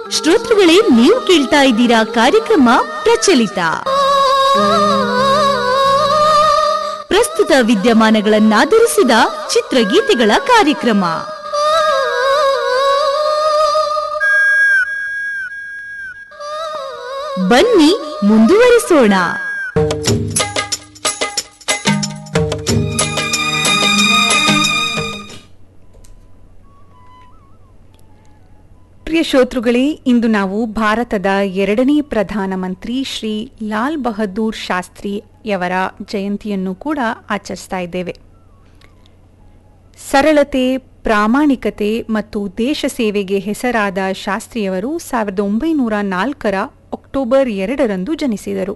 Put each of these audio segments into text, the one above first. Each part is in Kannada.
ಶ್ರೋತೃಗಳೇ ನೀವು ಕೇಳ್ತಾ ಇದ್ದೀರಾ ಕಾರ್ಯಕ್ರಮ ಪ್ರಚಲಿತ ಪ್ರಸ್ತುತ ವಿದ್ಯಮಾನಗಳನ್ನಾಧರಿಸಿದ ಚಿತ್ರಗೀತೆಗಳ ಕಾರ್ಯಕ್ರಮ ಬನ್ನಿ ಮುಂದುವರಿಸೋಣ ಪ್ರಿಯ ಶ್ರೋತೃಗಳೇ ಇಂದು ನಾವು ಭಾರತದ ಎರಡನೇ ಪ್ರಧಾನಮಂತ್ರಿ ಶ್ರೀ ಲಾಲ್ ಬಹದ್ದೂರ್ ಶಾಸ್ತ್ರಿಯವರ ಜಯಂತಿಯನ್ನು ಕೂಡ ಆಚರಿಸ್ತಾ ಇದ್ದೇವೆ ಸರಳತೆ ಪ್ರಾಮಾಣಿಕತೆ ಮತ್ತು ದೇಶ ಸೇವೆಗೆ ಹೆಸರಾದ ಶಾಸ್ತ್ರಿಯವರು ಸಾವಿರದ ಒಂಬೈನೂರ ನಾಲ್ಕರ ಅಕ್ಟೋಬರ್ ಎರಡರಂದು ಜನಿಸಿದರು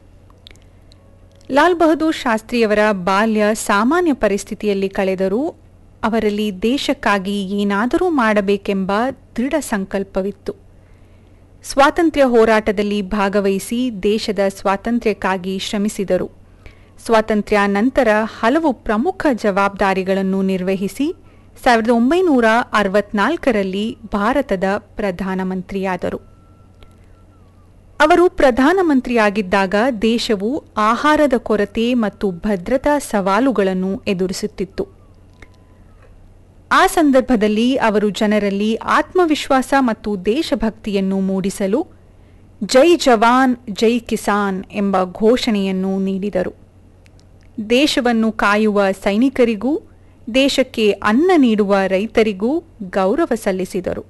ಲಾಲ್ ಬಹದ್ದೂರ್ ಶಾಸ್ತ್ರಿಯವರ ಬಾಲ್ಯ ಸಾಮಾನ್ಯ ಪರಿಸ್ಥಿತಿಯಲ್ಲಿ ಕಳೆದರೂ ಅವರಲ್ಲಿ ದೇಶಕ್ಕಾಗಿ ಏನಾದರೂ ಮಾಡಬೇಕೆಂಬ ದೃಢ ಸಂಕಲ್ಪವಿತ್ತು ಸ್ವಾತಂತ್ರ್ಯ ಹೋರಾಟದಲ್ಲಿ ಭಾಗವಹಿಸಿ ದೇಶದ ಸ್ವಾತಂತ್ರ್ಯಕ್ಕಾಗಿ ಶ್ರಮಿಸಿದರು ಸ್ವಾತಂತ್ರ್ಯ ನಂತರ ಹಲವು ಪ್ರಮುಖ ಜವಾಬ್ದಾರಿಗಳನ್ನು ನಿರ್ವಹಿಸಿ ಸಾವಿರದ ಒಂಬೈನೂರ ಅರವತ್ನಾಲ್ಕರಲ್ಲಿ ಭಾರತದ ಪ್ರಧಾನಮಂತ್ರಿಯಾದರು ಅವರು ಪ್ರಧಾನಮಂತ್ರಿಯಾಗಿದ್ದಾಗ ದೇಶವು ಆಹಾರದ ಕೊರತೆ ಮತ್ತು ಭದ್ರತಾ ಸವಾಲುಗಳನ್ನು ಎದುರಿಸುತ್ತಿತ್ತು ಆ ಸಂದರ್ಭದಲ್ಲಿ ಅವರು ಜನರಲ್ಲಿ ಆತ್ಮವಿಶ್ವಾಸ ಮತ್ತು ದೇಶಭಕ್ತಿಯನ್ನು ಮೂಡಿಸಲು ಜೈ ಜವಾನ್ ಜೈ ಕಿಸಾನ್ ಎಂಬ ಘೋಷಣೆಯನ್ನು ನೀಡಿದರು ದೇಶವನ್ನು ಕಾಯುವ ಸೈನಿಕರಿಗೂ ದೇಶಕ್ಕೆ ಅನ್ನ ನೀಡುವ ರೈತರಿಗೂ ಗೌರವ ಸಲ್ಲಿಸಿದರು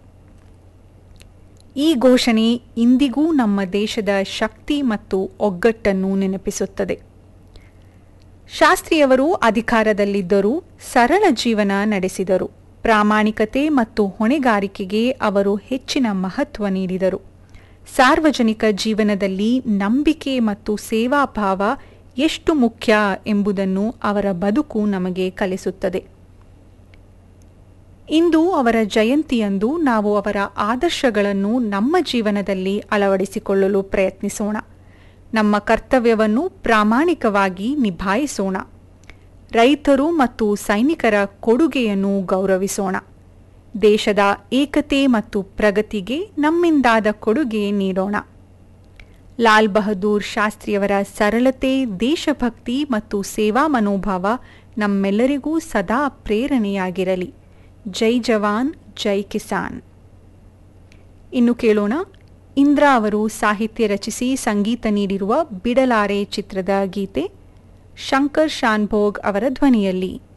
ಈ ಘೋಷಣೆ ಇಂದಿಗೂ ನಮ್ಮ ದೇಶದ ಶಕ್ತಿ ಮತ್ತು ಒಗ್ಗಟ್ಟನ್ನು ನೆನಪಿಸುತ್ತದೆ ಶಾಸ್ತ್ರಿಯವರು ಅಧಿಕಾರದಲ್ಲಿದ್ದರೂ ಸರಳ ಜೀವನ ನಡೆಸಿದರು ಪ್ರಾಮಾಣಿಕತೆ ಮತ್ತು ಹೊಣೆಗಾರಿಕೆಗೆ ಅವರು ಹೆಚ್ಚಿನ ಮಹತ್ವ ನೀಡಿದರು ಸಾರ್ವಜನಿಕ ಜೀವನದಲ್ಲಿ ನಂಬಿಕೆ ಮತ್ತು ಸೇವಾಭಾವ ಎಷ್ಟು ಮುಖ್ಯ ಎಂಬುದನ್ನು ಅವರ ಬದುಕು ನಮಗೆ ಕಲಿಸುತ್ತದೆ ಇಂದು ಅವರ ಜಯಂತಿಯಂದು ನಾವು ಅವರ ಆದರ್ಶಗಳನ್ನು ನಮ್ಮ ಜೀವನದಲ್ಲಿ ಅಳವಡಿಸಿಕೊಳ್ಳಲು ಪ್ರಯತ್ನಿಸೋಣ ನಮ್ಮ ಕರ್ತವ್ಯವನ್ನು ಪ್ರಾಮಾಣಿಕವಾಗಿ ನಿಭಾಯಿಸೋಣ ರೈತರು ಮತ್ತು ಸೈನಿಕರ ಕೊಡುಗೆಯನ್ನು ಗೌರವಿಸೋಣ ದೇಶದ ಏಕತೆ ಮತ್ತು ಪ್ರಗತಿಗೆ ನಮ್ಮಿಂದಾದ ಕೊಡುಗೆ ನೀಡೋಣ ಲಾಲ್ ಬಹದ್ದೂರ್ ಶಾಸ್ತ್ರಿಯವರ ಸರಳತೆ ದೇಶಭಕ್ತಿ ಮತ್ತು ಸೇವಾ ಮನೋಭಾವ ನಮ್ಮೆಲ್ಲರಿಗೂ ಸದಾ ಪ್ರೇರಣೆಯಾಗಿರಲಿ ಜೈ ಜವಾನ್ ಜೈ ಕಿಸಾನ್ ಇನ್ನು ಕೇಳೋಣ ಇಂದ್ರಾ ಅವರು ಸಾಹಿತ್ಯ ರಚಿಸಿ ಸಂಗೀತ ನೀಡಿರುವ ಬಿಡಲಾರೆ ಚಿತ್ರದ ಗೀತೆ ಶಂಕರ್ ಶಾನ್ಭೋಗ್ ಅವರ ಧ್ವನಿಯಲ್ಲಿ